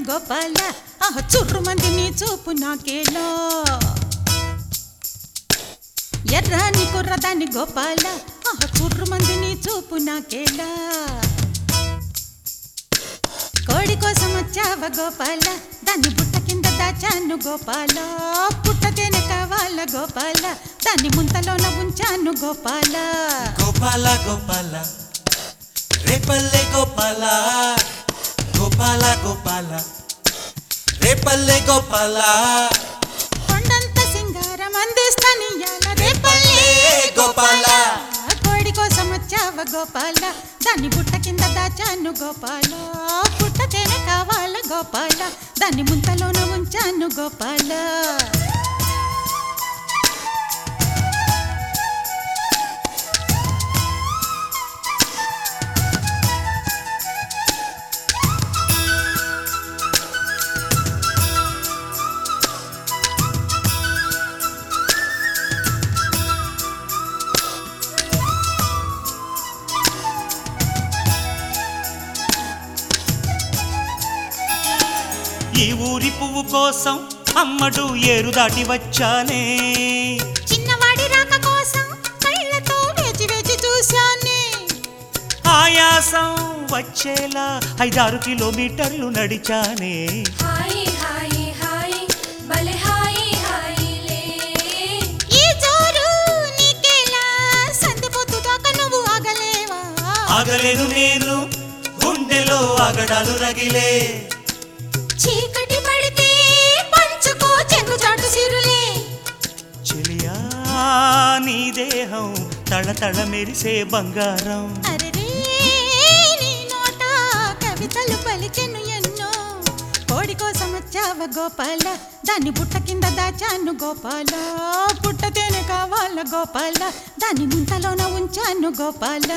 గోపాల ఆహ చుర్రు మంది నీ చూపు నాకేలా ఎర్రాని కుర్రదాని గోపాల ఆహ చుర్రు మంది నీ చూపు నాకేలా కోడి కోసం వచ్చావ గోపాల దాన్ని బుట్ట కింద దాచాను గోపాల పుట్ట తేనె కావాల గోపాల దాన్ని ముంతలోన ఉంచాను గోపాల గోపాల గోపాల రేపల్లె గోపాల గోపాల గోపాల రేపల్లె గోపాల కొండంత సింగారం అందిస్తానియాల రేపల్లే గోపాల. కోడి కోసం వచ్చావ గోపాల దాన్ని బుట్ట కింద దాచాను గోపాల పుట్ట తేనె కావాల గోపాల దాన్ని ముంతలోన ఉంచాను గోపాల ఈ ఊరి పువ్వు కోసం అమ్మడు ఏరు దాటి వచ్చానే చిన్నవాడి రాక కోసం కళ్ళతో వేచి వేచి చూశానే ఆయాసం వచ్చేలా ఐదారు కిలోమీటర్లు నడిచానే హాయ్ హాయ్ హాయ్ భలే హాయ్ హాయ్ లే ఈ జోరు నీకేలా సంధిపోతు దాకా నువ్వు ఆగలేవా ఆగలేను నేను గుండెలో ఆగడాలు రగిలే చీకటి పడితే పంచుకో చెంగు చాటు సిరులే చెలియా నీ దేహం తళతళ మెరిసే బంగారం అరెరే నీ నోట కవితలు పలికెను ఎన్నో కోడి కోసం వచ్చావ గోపాల దాన్ని బుట్ట కింద దాచాను గోపాల పుట్ట తేనె కావాల గోపాల దాన్ని ముంతలోన ఉంచాను గోపాల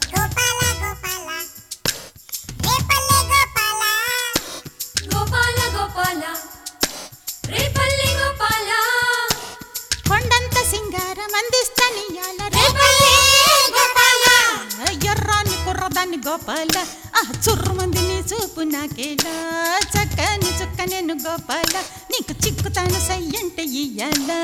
గోపాల గోపాల రేపల్లి గోపాల కొండంత సింగారం అందిస్తానియాల రేపల్లే గోపాల. ఎర్రాని కుర్రదాన్ని గోపాల ఆ చుర్రు మంది నీ చూపు నాకేలా చక్కని చుక్క నేను గోపాల నీకు చిక్కుతాను సయ్యంటే ఇయ్యాలా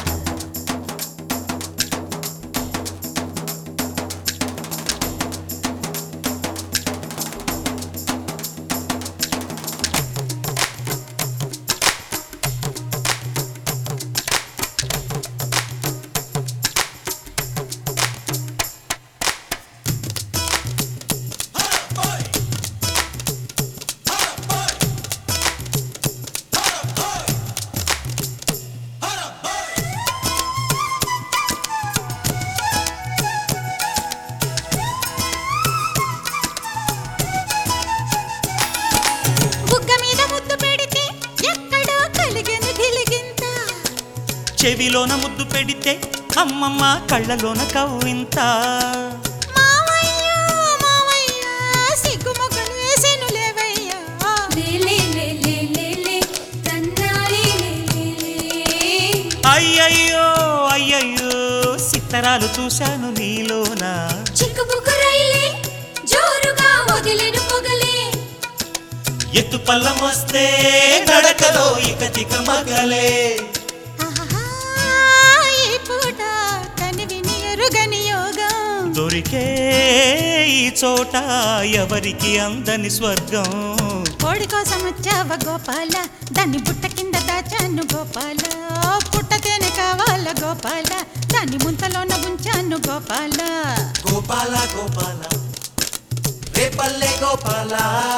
బుగ్గ మీద ముద్దు పెడితే ఎక్కడో కలిగిన గిలిగింత చెవిలోన ముద్దు పెడితే అమ్మమ్మ కళ్ళలోన కవ్వింత మావయ్య మావయ్య సిగ్గు మొగ్గలు వేసేను లేవయ్యా లే లే లే లే లే లే తన్నాలి లే లే లే అయ్యయ్యో అయ్యయ్యో సిత్తరాలు చూశాను నీలోన చిక్కుబుక్కు రైలే జోరుగా వదిలేను పొగలే ఎత్తు పల్లం వస్తే నడకలో ఇక తిక మగలే ఆహాహా, ఈ పూట కనివిని ఎరుగని యోగం దొరికే ఈ చోట ఎవరికి అందని స్వర్గం కోడి కోసం వచ్చావ గోపాల దాన్ని బుట్ట కింద దాచాను గోపాల పుట్ట తేనె కావాల గోపాల దాన్ని ముంతలోన ఉంచాను గోపాల గోపాల గోపాల రేపల్లె గోపాల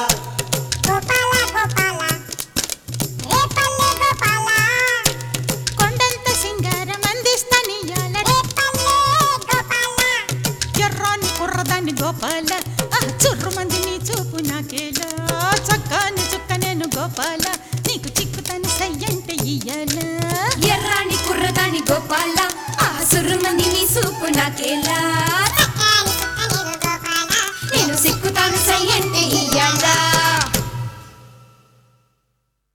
కొండంత సింగారం అందిస్తానియాల ఎర్రాని కుర్రదాన్ని గోపాల ఆ చుర్రు మంది నీ చూపు నాకేలా చక్కని చుక్క నేను గోపాల నీకు చిక్కుతాను సయ్యంటే ఇయ్యాలా ఎర్రాని కుర్రదాని గోపాల ఆ సుర్రుమంది నీ సూపు నాకేలా